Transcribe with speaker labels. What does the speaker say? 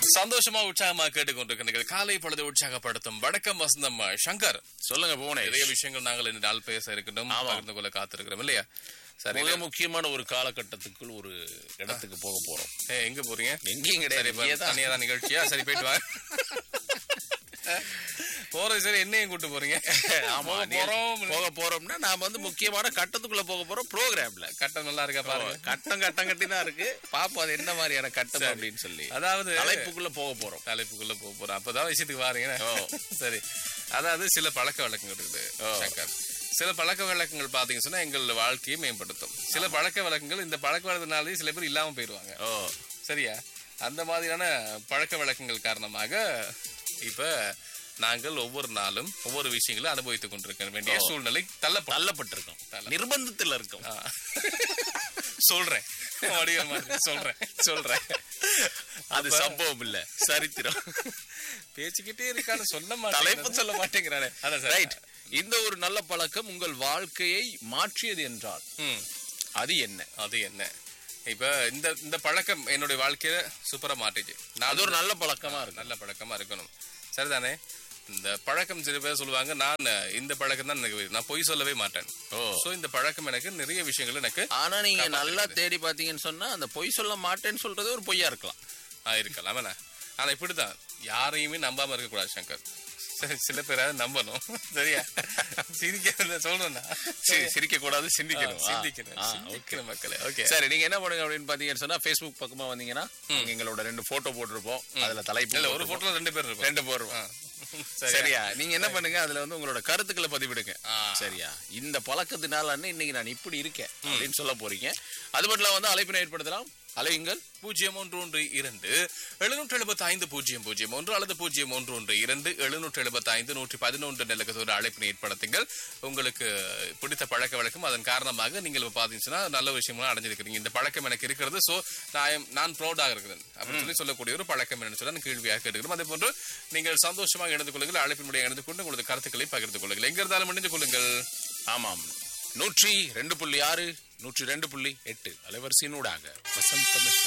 Speaker 1: சந்தோஷமா உற்சாகமா கேட்டுக்கொண்டிருக்கின்ற காலை பொழுது உற்சாகப்படுத்தும் வணக்கம் வசந்தம் சங்கர்
Speaker 2: சொல்லுங்க போனே
Speaker 1: நிறைய விஷயங்கள் நாங்கள் இந்த நாள் பேச இருக்கின்றோம்
Speaker 2: ஆமா.
Speaker 1: பகிர்ந்து கொள்ள காத்திருக்கிறோம் இல்லையா சரி
Speaker 2: மிக முக்கியமான ஒரு காலகட்டத்துக்குள் ஒரு இடத்துக்கு போக போறோம்
Speaker 1: ஏ, எங்க போறீங்க
Speaker 2: எங்கேயும்
Speaker 1: சரி
Speaker 2: கிடையாது
Speaker 1: இப்ப
Speaker 2: இங்கேயே தான்.
Speaker 1: தனியா தான் நிகழ்ச்சியா சரி போயிட்டு வா போறது சரி என்னையும் கூட்டு போறீங்க
Speaker 2: ஆமா
Speaker 1: போக
Speaker 2: நீ-
Speaker 1: போறோம்
Speaker 2: போக போறோம்னா நாம வந்து முக்கியமான கட்டத்துக்குள்ள போக போறோம் ப்ரோக்ராம்ல
Speaker 1: கட்டம் நல்லா இருக்கா பாருங்க
Speaker 2: கட்டம் கட்டம் கட்டி தான் இருக்கு பாப்போம் அது என்ன மாதிரியான கட்டம் அப்படின்னு சொல்லி
Speaker 1: அதாவது
Speaker 2: தலைப்புக்குள்ள போக போறோம்
Speaker 1: தலைப்புக்குள்ள போக போறோம் அப்பதான் விஷயத்துக்கு வாரீங்க
Speaker 2: ஓ.
Speaker 1: சரி அதாவது சில பழக்க வழக்கங்கள் இருக்குது சங்கர் சில பழக்க வழக்கங்கள் பாத்தீங்கன்னு சொன்னா எங்கள் வாழ்க்கையை மேம்படுத்தும் சில பழக்க வழக்கங்கள் இந்த பழக்க வழக்கத்தினாலே சில பேர் இல்லாம போயிடுவாங்க
Speaker 2: ஓ
Speaker 1: சரியா அந்த மாதிரியான பழக்க வழக்கங்கள் காரணமாக இப்ப நாங்கள் ஒவ்வொரு நாளும் ஒவ்வொரு விஷயங்களை அனுபவித்துக் கொண்டிருக்க வேண்டிய சூழ்நிலை தள்ளப்படும்
Speaker 2: தள்ளப்பட்டிருக்கோம் நிர்பந்தத்தில் இருக்கும்
Speaker 1: சொல்றேன் வடிவ மாதிரி சொல்றேன்
Speaker 2: சொல்றேன் அது சம்பவம் இல்ல சரித்திரம்
Speaker 1: பேச்சுக்கிட்டே இருக்கான்னு சொல்ல
Speaker 2: தலைப்பு
Speaker 1: மாட்டேன்
Speaker 2: சொல்ல மாட்டேங்கிறானே
Speaker 1: அதான் சார்.
Speaker 2: ரைட் இந்த ஒரு நல்ல பழக்கம் உங்கள் வாழ்க்கையை மாற்றியது என்றால்
Speaker 1: ம்
Speaker 2: அது என்ன
Speaker 1: அது என்ன இப்ப இந்த இந்த பழக்கம் என்னுடைய வாழ்க்கையில சூப்பரா மாட்டுச்சு நான்
Speaker 2: அது ஒரு நல்ல பழக்கமா இருக்கு
Speaker 1: நல்ல பழக்கமா இருக்கணும் சரிதானே இந்த பழக்கம் சில பேர் சொல்லுவாங்க நான் இந்த பழக்கம் தான் எனக்கு நான் பொய் சொல்லவே மாட்டேன்
Speaker 2: ஓ
Speaker 1: சோ இந்த பழக்கம் எனக்கு நிறைய விஷயங்கள் எனக்கு
Speaker 2: ஆனா நீங்க நல்லா தேடி பாத்தீங்கன்னு சொன்னா அந்த பொய் சொல்ல மாட்டேன்னு சொல்றது ஒரு பொய்யா இருக்கலாம்
Speaker 1: ஆ, இருக்கலாம் என்ன ஆனா இப்படிதான் யாரையுமே நம்பாம இருக்க கூடாது சங்கர் சரி, சில பேராவது நம்பணும் சரியா சிரிக்க சொல்றேன்
Speaker 2: சரி சிரிக்க கூடாது சிந்திக்கணும் ஆ,
Speaker 1: சிந்திக்கணும்
Speaker 2: ஆ,
Speaker 1: சிந்திக்கணும் மக்களே ஓகே
Speaker 2: சரி நீங்க என்ன பண்ணுங்க அப்படின்னு பாத்தீங்கன்னு சொன்னா Facebook பக்கமா வந்தீங்கன்னா அங்க எங்களோட ரெண்டு போட்டோ போட்டிருப்போம் அதுல தலைப்பு
Speaker 1: இல்ல ஒரு
Speaker 2: போட்டிருப்போம்.
Speaker 1: போட்டோல ரெண்டு பேர் இருக்கும்
Speaker 2: ரெண்டு போடுறோம்
Speaker 1: சரியா
Speaker 2: சரியா நீங்க என்ன பண்ணுங்க அதுல வந்து உங்களோட கருத்துக்களை பதிவிடுங்க சரியா இந்த பழக்கத்தினால இன்னைக்கு நான் இப்படி இருக்கேன் அப்படின்னு சொல்ல போறீங்க அது மட்டும் இல்லாம வந்து அழைப்பினை ஏற்படுத்தலாம் அலையுங்கள்
Speaker 1: பூஜ்ஜியம் ஒன்று ஒன்று இரண்டு எழுநூற்று எழுபத்தி ஐந்து பூஜ்ஜியம் பூஜ்ஜியம் ஒன்று அல்லது பூஜ்ஜியம் ஒன்று ஒன்று இரண்டு எழுநூற்று எழுபத்தி ஐந்து நூற்றி பதினொன்று நிலக்கத்தோடு அழைப்பினை ஏற்படுத்துங்கள் உங்களுக்கு பிடித்த பழக்க வழக்கம் அதன் காரணமாக நீங்கள் இப்ப பாத்தீங்கன்னா நல்ல விஷயமா அடைஞ்சிருக்கிறீங்க இந்த பழக்கம் எனக்கு இருக்கிறது சோ நான் நான் ப்ரௌடாக இருக்கிறேன் அப்படின்னு சொல்லி சொல்லக்கூடிய ஒரு பழக்கம் என்னன்னு சொன்னா நான் கேள்வியாக கேட்டுக்கிறோம் அதே போன்று நீங்கள் சந்தோஷமாக இணைந்து கொள்ளுங்கள் அழைப்பினுடைய இணைந்து கொண்டு உங்களது கருத்துக்களை பகிர்ந்து கொள்ளுங்கள் எங்க இருந்தாலும் இணைந்து கொள்ளுங்கள்
Speaker 2: ஆமாம் நூற்றி ரெண்டு புள்ளி ஆறு நூற்றி ரெண்டு புள்ளி எட்டு அலைவரிசையினூடாக வசந்தம்